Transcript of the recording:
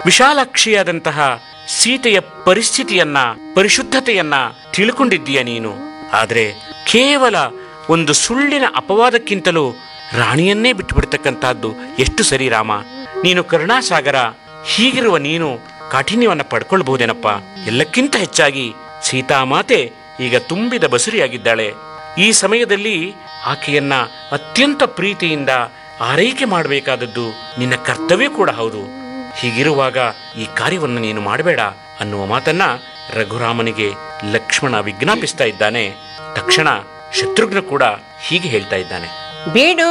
ವಿಶಾಲಾಕ್ಷಿಯಾದಂತಹ ಸೀತೆಯ ಪರಿಸ್ಥಿತಿಯನ್ನ ಪರಿಶುದ್ಧತೆಯನ್ನ ತಿಳ್ಕೊಂಡಿದ್ದೀಯ ನೀನು ಆದ್ರೆ ಕೇವಲ ಒಂದು ಸುಳ್ಳಿನ ಅಪವಾದಕ್ಕಿಂತಲೂ ರಾಣಿಯನ್ನೇ ಬಿಟ್ಟುಬಿಡ್ತಕ್ಕಂತಹದ್ದು ಎಷ್ಟು ಸರಿ ರಾಮ ನೀನು ಕರುಣಾಸಾಗರ ಹೀಗಿರುವ ನೀನು ಕಾಠಿಣ್ಯವನ್ನ ಪಡ್ಕೊಳ್ಬಹುದೇನಪ್ಪ ಎಲ್ಲಕ್ಕಿಂತ ಹೆಚ್ಚಾಗಿ ಸೀತಾಮಾತೆ ಈಗ ತುಂಬಿದ ಬಸುರಿಯಾಗಿದ್ದಾಳೆ ಈ ಸಮಯದಲ್ಲಿ ಆಕೆಯನ್ನ ಅತ್ಯಂತ ಪ್ರೀತಿಯಿಂದ ಆರೈಕೆ ಮಾಡಬೇಕಾದದ್ದು ನಿನ್ನ ಕರ್ತವ್ಯ ಕೂಡ ಹೌದು ಹೀಗಿರುವಾಗ ಈ ಕಾರ್ಯವನ್ನು ನೀನು ಮಾಡಬೇಡ ಅನ್ನುವ ಮಾತನ್ನ ರಘುರಾಮನಿಗೆ ಲಕ್ಷ್ಮಣ ವಿಜ್ಞಾಪಿಸ್ತಾ ಇದ್ದಾನೆ ತಕ್ಷಣ ಶತ್ರುಘ್ನ ಕೂಡ ಹೀಗೆ ಹೇಳ್ತಾ ಇದ್ದಾನೆ ಬೇಡ